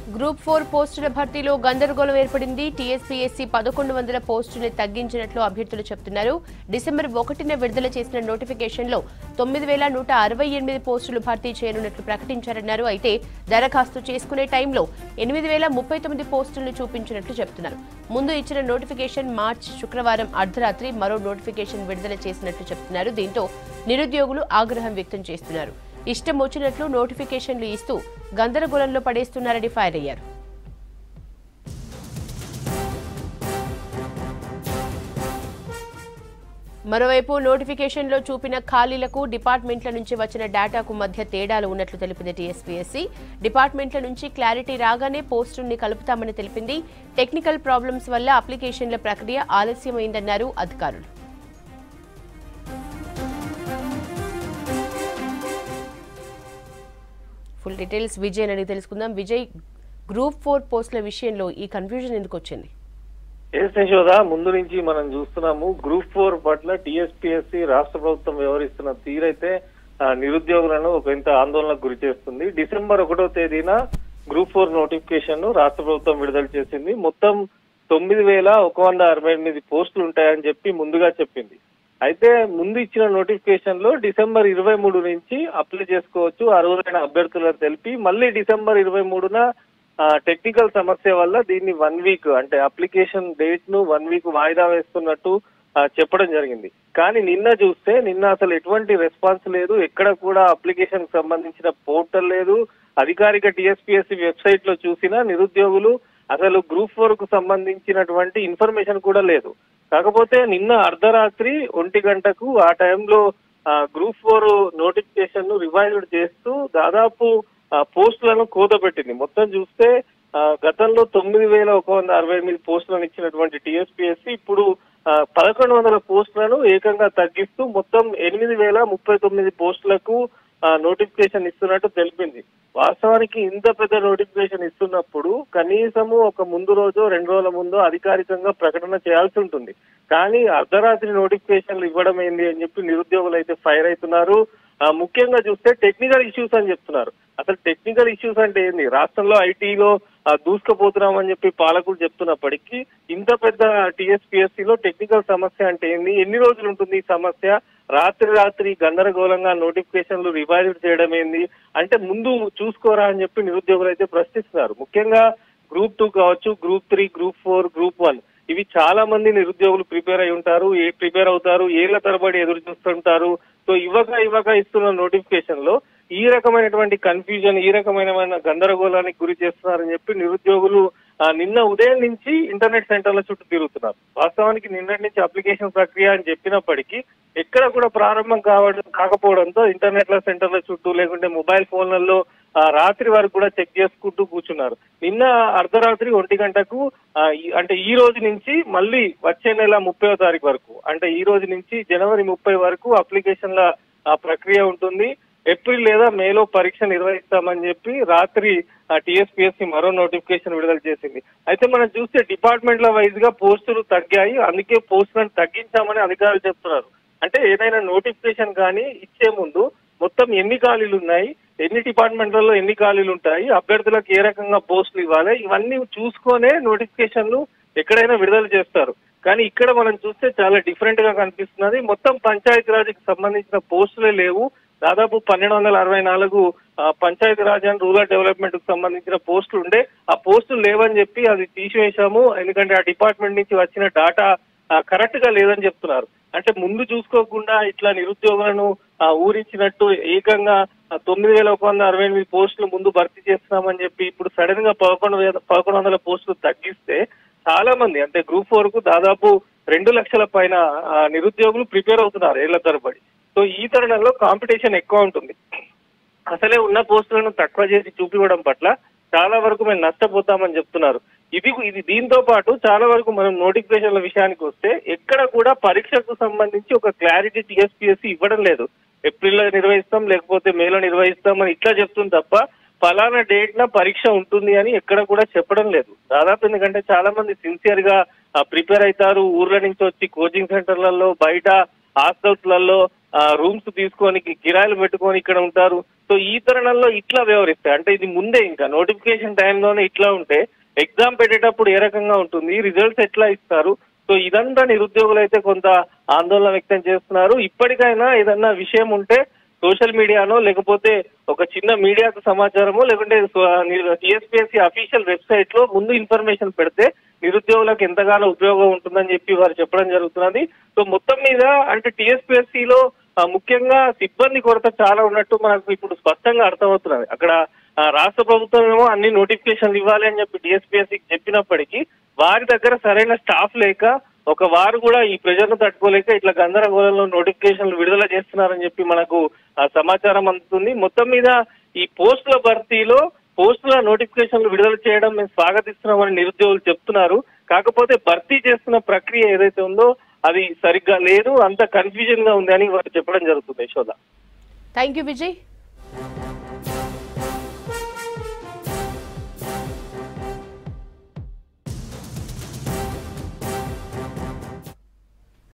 group four పోస్టుల భర్తీలో గందరగోళం ఏర్పడింది టీఎస్పీఎస్సీ పదకొండు వందల పోస్టుల్ని తగ్గించినట్లు అభ్యర్థులు చెబుతున్నారు డిసెంబర్ ఒకటిన విడుదల చేసిన నోటిఫికేషన్లో తొమ్మిది వేల నూట అరవై ఎనిమిది పోస్టులు భర్తీ చేయనున్నట్లు ప్రకటించారన్నారు అయితే దరఖాస్తు చేసుకునే టైంలో ఎనిమిది వేల ముప్పై తొమ్మిది పోస్టులను చూపించినట్లు చెబుతున్నారు ముందు ఇచ్చిన నోటిఫికేషన్ మార్చి శుక్రవారం అర్ధరాత్రి మరో నోటిఫికేషన్ విడుదల చేసినట్లు చెబుతున్నారు దీంతో నిరుద్యోగులు ఆగ్రహం వ్యక్తం చేస్తున్నారు ఇష్టం వచ్చినట్లు నోటిఫికేషన్లు ఇస్తూ గందరగోళంలో పడేస్తున్నారని ఫైర్ అయ్యారు మరోవైపు నోటిఫికేషన్లో చూపిన ఖాళీలకు డిపార్ట్మెంట్ల నుంచి వచ్చిన డేటాకు మధ్య తేడాలు ఉన్నట్లు తెలిపింది టీఎస్పీఎస్సీ డిపార్ట్మెంట్ల నుంచి క్లారిటీ రాగానే పోస్టుల్ని కలుపుతామని తెలిపింది టెక్నికల్ ప్రాబ్లమ్స్ వల్ల అప్లికేషన్ల ప్రక్రియ ఆలస్యమైందన్నారు అధికారులు ఫుల్ డీటెయిల్స్ విజయ్ అని తెలుసుకుందాం విజయ్ గ్రూప్ ఫోర్ పోస్టుల విషయంలో ఈ కన్ఫ్యూజన్ ఎందుకు వచ్చింది ఎస్ యశోద ముందు నుంచి మనం చూస్తున్నాము గ్రూప్ ఫోర్ పట్ల టిఎస్పిఎస్సి రాష్ట్ర ప్రభుత్వం వ్యవహరిస్తున్న తీరైతే ఆ, నిరుద్యోగులను ఒక ఇంత ఆందోళనకు గురి చేస్తుంది డిసెంబర్ ఒకటో తేదీన గ్రూప్ ఫోర్ నోటిఫికేషన్ ను రాష్ట్ర ప్రభుత్వం విడుదల చేసింది మొత్తం తొమ్మిది వేల ఒక వంద అరవై ఎనిమిది పోస్టులు ఉంటాయని చెప్పి ముందుగా చెప్పింది అయితే ముందు ఇచ్చిన నోటిఫికేషన్ లో డిసెంబర్ ఇరవై మూడు నుంచి అప్లై చేసుకోవచ్చు అర్హులైన అభ్యర్థులను తెలిపి మళ్ళీ డిసెంబర్ ఇరవై మూడున టెక్నికల్ సమస్య వల్ల దీన్ని వన్ వీక్ అంటే అప్లికేషన్ డేట్ ను వన్ వీక్ వాయిదా వేస్తున్నట్టు ఆ, చెప్పడం జరిగింది కానీ నిన్న చూస్తే నిన్న అసలు ఎటువంటి రెస్పాన్స్ లేదు ఎక్కడ కూడా అప్లికేషన్ కి సంబంధించిన పోర్టల్ లేదు అధికారిక టిఎస్పిఎస్సి వెబ్సైట్ లో చూసినా నిరుద్యోగులు అసలు గ్రూప్ ఫోర్ కు సంబంధించినటువంటి ఇన్ఫర్మేషన్ కూడా లేదు కాకపోతే నిన్న అర్ధరాత్రి ఒంటి గంటకు ఆ టైంలో గ్రూప్ ఫోర్ నోటిఫికేషన్ ను రివైజ్డ్ చేస్తూ దాదాపు ఆ, పోస్టులను కూదబెట్టింది మొత్తం చూస్తే ఆ, గతంలో తొమ్మిది వేల ఒక వంద అరవై ఎనిమిది పోస్టులను ఇచ్చినటువంటి టిఎస్పిఎస్సి ఇప్పుడు ఆ, పదకొండు వందల పోస్టులను ఏకంగా తగ్గిస్తూ మొత్తం ఎనిమిది వేల ముప్పై తొమ్మిది పోస్టులకు ఆ, నోటిఫికేషన్ ఇస్తున్నట్టు తెలిపింది వాస్తవానికి ఇంత పెద్ద నోటిఫికేషన్ ఇస్తున్నప్పుడు కనీసము ఒక ముందు రోజు రెండు రోజుల ముందు అధికారికంగా ప్రకటన చేయాల్సి ఉంటుంది కానీ అర్ధరాత్రి నోటిఫికేషన్లు ఇవ్వడం ఏంది అని చెప్పి నిరుద్యోగులు అయితే ఫైర్ అవుతున్నారు ఆ, ముఖ్యంగా చూస్తే టెక్నికల్ ఇష్యూస్ అని చెప్తున్నారు అసలు టెక్నికల్ ఇష్యూస్ అంటే ఏంది రాష్ట్రంలో ఐటీలో దూసుకుపోతున్నామని చెప్పి పాలకులు చెప్తున్నప్పటికీ ఇంత పెద్ద టీఎస్పీఎస్సీ లో టెక్నికల్ సమస్య అంటే ఏంది ఎన్ని రోజులు ఉంటుంది ఈ సమస్య రాత్రి రాత్రి గందరగోళంగా నోటిఫికేషన్లు రివైజ్ చేయడం ఏంది అంటే ముందు చూసుకోరా అని చెప్పి నిరుద్యోగులు అయితే ప్రశ్నిస్తున్నారు ముఖ్యంగా గ్రూప్ టూ కావచ్చు group three group four group one ఇవి చాలా మంది నిరుద్యోగులు ప్రిపేర్ అయి ఉంటారు ఏ ప్రిపేర్ అవుతారు ఏళ్ల తరబడి ఎదురు చూస్తుంటారు సో ఇవ్వక ఇవ్వక ఇస్తున్న నోటిఫికేషన్ లో ఈ రకమైనటువంటి కన్ఫ్యూజన్ ఈ రకమైన గందరగోళానికి గురి చేస్తున్నారని చెప్పి నిరుద్యోగులు ఆ, నిన్న ఉదయం నుంచి ఇంటర్నెట్ సెంటర్ల చుట్టూ తిరుగుతున్నారు వాస్తవానికి నిన్నటి నుంచి అప్లికేషన్ ప్రక్రియ అని చెప్పినప్పటికీ ఎక్కడ కూడా ప్రారంభం కావడం కాకపోవడంతో ఇంటర్నెట్ల సెంటర్ల చుట్టూ లేకుంటే మొబైల్ ఫోన్లలో ఆ, రాత్రి వరకు కూడా చెక్ చేసుకుంటూ కూర్చున్నారు నిన్న అర్ధరాత్రి ఒంటి గంటకు ఆ, ఈ- అంటే ఈ రోజు నుంచి మళ్ళీ వచ్చే నెల ముప్పై తారీఖు వరకు అంటే ఈ రోజు నుంచి జనవరి ముప్పై వరకు అప్లికేషన్ల ఆ, ప్రక్రియ ఉంటుంది ఏప్రిల్ లేదా మేలో పరీక్ష నిర్వహిస్తామని చెప్పి రాత్రి టీఎస్పీఎస్సీ మరో నోటిఫికేషన్ విడుదల చేసింది అయితే మనం చూస్తే డిపార్ట్మెంట్ల వైజ్ గా పోస్టులు తగ్గాయి అందుకే పోస్టులను తగ్గించామని అధికారులు చెప్తున్నారు అంటే ఏదైనా నోటిఫికేషన్ కానీ ఇచ్చే ముందు మొత్తం ఎన్ని ఖాళీలు ఉన్నాయి ఎన్ని డిపార్ట్మెంట్లలో ఎన్ని ఖాళీలు ఉంటాయి అభ్యర్థులకు ఏ రకంగా పోస్టులు ఇవ్వాలి ఇవన్నీ చూసుకొనే నోటిఫికేషన్లు ఎక్కడైనా విడుదల చేస్తారు కానీ ఇక్కడ మనం చూస్తే చాలా డిఫరెంట్ గా కనిపిస్తున్నది మొత్తం పంచాయతీరాజ్కి సంబంధించిన పోస్టులే లేవు దాదాపు పన్నెండు వందల అరవై నాలుగు ఆ, Panchayati Raj and rural development కు సంబంధించిన పోస్టులు ఉండే ఆ పోస్టులు లేవని చెప్పి అది తీసివేశాము ఎందుకంటే ఆ డిపార్ట్మెంట్ నుంచి వచ్చిన డాటా కరెక్ట్ గా లేదని చెప్తున్నారు అంటే ముందు చూసుకోకుండా ఇట్లా నిరుద్యోగులను ఆ, ఊరించినట్టు ఏకంగా ఆ, తొమ్మిది వేల ఒక వంద అరవై ఎనిమిది పోస్టులు ముందు భర్తీ చేస్తున్నామని చెప్పి ఇప్పుడు సడన్ గా పదకొండు వేల పదకొండు వందల పోస్టులు తగ్గిస్తే చాలా మంది అంటే గ్రూప్ ఫోర్ కు దాదాపు రెండు లక్షల పైన ఆ, నిరుద్యోగులు ప్రిపేర్ అవుతున్నారు ఏళ్ల తరబడి సో ఈ తరుణంలో కాంపిటీషన్ ఎక్కువ ఉంటుంది అసలే ఉన్న పోస్టులను తక్కువ చేసి చూపివ్వడం పట్ల చాలా వరకు మేము నష్టపోతామని చెప్తున్నారు ఇది ఇది దీంతో పాటు చాలా వరకు మనం నోటిఫికేషన్ల విషయానికి వస్తే ఎక్కడ కూడా పరీక్షకు సంబంధించి ఒక క్లారిటీ టీఎస్పీఎస్సీ ఇవ్వడం లేదు ఏప్రిల్లో నిర్వహిస్తాం లేకపోతే మేలో నిర్వహిస్తాం అని ఇట్లా చెప్తుంది తప్ప ఫలానా డేట్ నా పరీక్ష ఉంటుంది అని ఎక్కడ కూడా చెప్పడం లేదు దాదాపు ఎందుకంటే చాలా మంది సిన్సియర్ గా ప్రిపేర్ అవుతారు ఊర్ల నుంచి వచ్చి కోచింగ్ సెంటర్లలో బయట హాస్టల్స్లలో రూమ్స్ తీసుకొని కి- కిరాయిలు పెట్టుకొని ఇక్కడ ఉంటారు సో ఈ తరుణంలో ఇట్లా వ్యవహరిస్తాయి అంటే ఇది ముందే ఇంకా నోటిఫికేషన్ టైంలోనే ఇట్లా ఉంటే ఎగ్జామ్ పెట్టేటప్పుడు ఏ రకంగా ఉంటుంది రిజల్ట్స్ ఎట్లా ఇస్తారు సో ఇదంతా నిరుద్యోగులు అయితే కొంత ఆందోళన వ్యక్తం చేస్తున్నారు ఇప్పటికైనా ఏదన్నా విషయం ఉంటే సోషల్ మీడియానో లేకపోతే ఒక చిన్న మీడియాకు సమాచారమో లేకుంటే టీఎస్పీఎస్సీ అఫీషియల్ వెబ్సైట్ లో ముందు ఇన్ఫర్మేషన్ పెడితే నిరుద్యోగులకు ఎంతగానో ఉపయోగం ఉంటుందని చెప్పి వారు చెప్పడం జరుగుతున్నది సో మొత్తం మీద అంటే టీఎస్పీఎస్సీ లో ఆ, ముఖ్యంగా సిబ్బంది కొరత చాలా ఉన్నట్టు మనకు ఇప్పుడు స్పష్టంగా అర్థమవుతున్నది అక్కడ ఆ, రాష్ట్ర ప్రభుత్వం ఏమో అన్ని నోటిఫికేషన్లు ఇవ్వాలి అని చెప్పి టీఎస్పీఎస్సీకి చెప్పినప్పటికీ వారి దగ్గర సరైన స్టాఫ్ లేక ఒక వారు కూడా ఈ ప్రెజర్ ను తట్టుకోలేక ఇట్లా గందరగోళంలో నోటిఫికేషన్లు విడుదల చేస్తున్నారని చెప్పి మనకు ఆ సమాచారం అందుతుంది మొత్తం మీద ఈ పోస్టుల భర్తీలో పోస్టుల నోటిఫికేషన్లు విడుదల చేయడం మేము స్వాగతిస్తున్నామని నిరుద్యోగులు చెప్తున్నారు కాకపోతే భర్తీ చేస్తున్న ప్రక్రియ ఏదైతే ఉందో అది సరిగ్గా లేదు అంత కన్ఫ్యూజన్ గా ఉంది అని వారు చెప్పడం జరుగుతుంది యశోద థ్యాంక్ యూ విజయ్